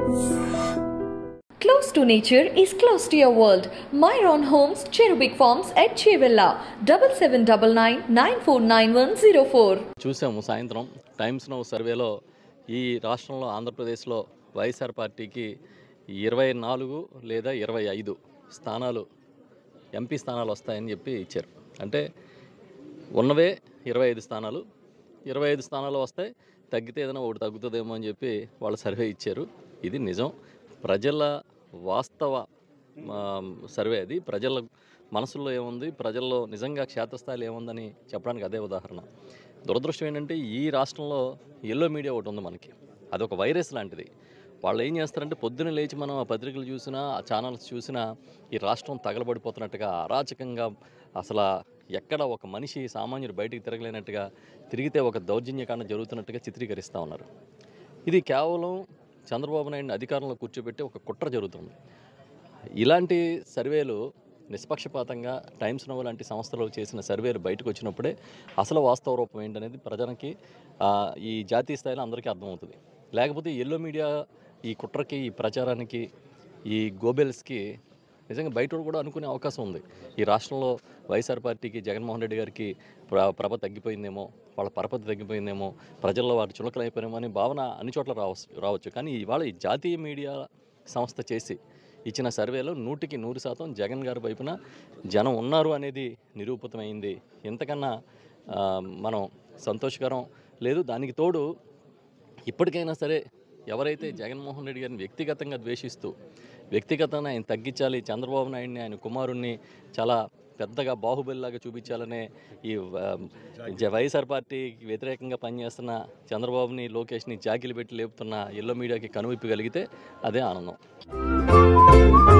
Close to nature is close to your world. Myron Homes, Cherubic Farms at Chevilla, double seven double nine nine four nine one zero four. చూసాము సాయంత్రం times now సర్వేలో ఈ రాష్ట్రంలో ఆంధ్రప్రదేశ్లో వైఎస్ఆర్ పార్టీకి ఇరవై నాలుగు లేదా ఇరవై ఐదు స్థానాలు ఎంపీ స్థానాలు వస్తాయని చెప్పి ఇచ్చారు అంటే ఉన్నవే ఇరవై ఐదు స్థానాలు ఇరవై ఐదు స్థానాలు వస్తాయి తగ్గితే ఏదైనా ఒకటి తగ్గుతుందేమో అని చెప్పి వాళ్ళు సర్వే ఇచ్చారు ఇది నిజం ప్రజల వాస్తవ ఆ, సర్వే అది ప్రజల మనసుల్లో ఏముంది ప్రజల్లో నిజంగా క్షేత్రస్థాయిలో ఏముందని చెప్పడానికి అదే ఉదాహరణ దురదృష్టం ఏంటంటే ఈ రాష్ట్రంలో ఎల్లో మీడియా ఒకటి ఉంది మనకి అదొక వైరస్ లాంటిది వాళ్ళు ఏం చేస్తారంటే పొద్దున లేచి మనం ఆ పత్రికలు చూసినా ఆ ఛానల్స్ చూసినా ఈ రాష్ట్రం తగలబడిపోతున్నట్టుగా అరాచకంగా అసలు ఎక్కడ ఒక మనిషి సామాన్యుడు బయటికి తిరగలేనట్టుగా తిరిగితే ఒక దౌర్జన్యకాండ జరుగుతున్నట్టుగా చిత్రీకరిస్తూ ఉన్నారు ఇది కేవలం చంద్రబాబు నాయుడిని అధికారంలో కూర్చోబెట్టి ఒక కుట్ర జరుగుతుంది ఇలాంటి సర్వేలు నిష్పక్షపాతంగా టైమ్స్ నవ్ లాంటి సంస్థలు చేసిన సర్వేలు బయటకు వచ్చినప్పుడే అసలు వాస్తవ రూపం ఏంటనేది ప్రజలకి ఆ, ఈ జాతీయ స్థాయిలో అందరికీ అర్థమవుతుంది లేకపోతే ఎల్లో మీడియా ఈ కుట్రకి ఈ ప్రచారానికి ఈ గోబెల్స్కి నిజంగా బయట వాళ్ళు కూడా అనుకునే అవకాశం ఉంది ఈ రాష్ట్రంలో వైఎస్ఆర్ పార్టీకి జగన్మోహన్ రెడ్డి గారికి ప్ర ప్రభ తగ్గిపోయిందేమో వాళ్ళ పరపతి తగ్గిపోయిందేమో ప్రజల్లో వారు చులకలైపోయినేమో అని భావన అన్ని చోట్ల రావచ్చు రావచ్చు కానీ ఇవాళ ఈ జాతీయ మీడియా సంస్థ చేసి ఇచ్చిన సర్వేలో నూటికి నూరు శాతం జగన్ గారి వైపున జనం ఉన్నారు అనేది నిరూపితమైంది ఎంతకన్నా ఆ, మనం సంతోషకరం లేదు దానికి తోడు ఇప్పటికైనా సరే ఎవరైతే జగన్మోహన్ రెడ్డి గారిని వ్యక్తిగతంగా ద్వేషిస్తూ వ్యక్తిగతంగా ఆయన తగ్గించాలి చంద్రబాబు నాయుడిని ఆయన కుమారుణ్ణి చాలా పెద్దగా బాహుబలిలాగా చూపించాలనే ఈ ఆ, జ- వైఎస్ఆర్ పార్టీకి వ్యతిరేకంగా పనిచేస్తున్న చంద్రబాబుని లోకేష్ని జాకిలు పెట్టి లేపుతున్న ఎల్లో మీడియాకి కనువిప్పగలిగితే అదే ఆనందం